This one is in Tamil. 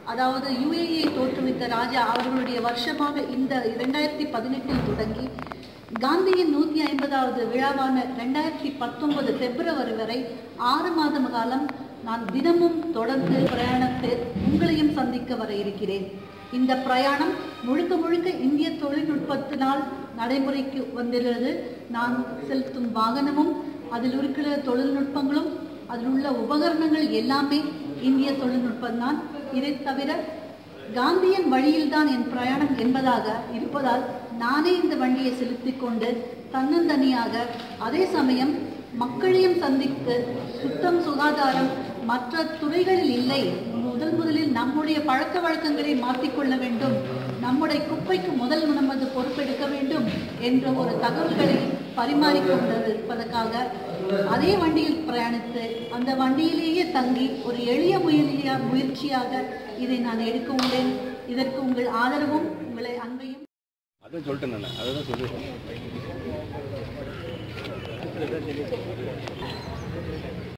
அதாவது யுஏஇ தோற்றுவித்த ராஜா அவர்களுடைய வருஷமாக இந்த இரண்டாயிரத்தி பதினெட்டில் தொடங்கி காந்தியின் நூற்றி ஐம்பதாவது விழாவான ரெண்டாயிரத்தி பத்தொன்பது பிப்ரவரி வரை ஆறு மாதம் காலம் நான் தினமும் தொடர்ந்து பிரயாணத்தை உங்களையும் சந்திக்க வர இருக்கிறேன் இந்த பிரயாணம் முழுக்க முழுக்க இந்திய தொழில்நுட்பத்தினால் நடைமுறைக்கு வந்துள்ளது நான் செலுத்தும் வாகனமும் அதில் இருக்கிற தொழில்நுட்பங்களும் அதில் உள்ள உபகரணங்கள் எல்லாமே இந்திய தொழில்நுட்பம் தான் இதை தவிர காந்தியன் வழியில்தான் என் பிரயாணம் என்பதாக இருப்பதால் நானே இந்த வண்டியை செலுத்திக் கொண்டு தன்னந்தனியாக அதே சமயம் மக்களையும் சந்தித்து சுத்தம் சுகாதாரம் மற்ற துறைகளில் இல்லை முதல் முதலில் நம்முடைய பழக்க வழக்கங்களை மாற்றிக்கொள்ள வேண்டும் நம்முடைய குப்பைக்கு முதல் நமது பொறுப்பெடுக்க வேண்டும் என்ற ஒரு தகவல்களை பரிமாறிக்கொண்டிருப்பதற்காக அதே வண்டியில் பிரயாணித்து அந்த வண்டியிலேயே தங்கி ஒரு எளிய முயற்சியா முயற்சியாக இதை நான் எடுக்க உள்ளேன் இதற்கு உங்கள் ஆதரவும் உங்களை அன்பையும் அதான் சொல்லிட்டேன் நான் அதை தான் சொல்லிட்டேன்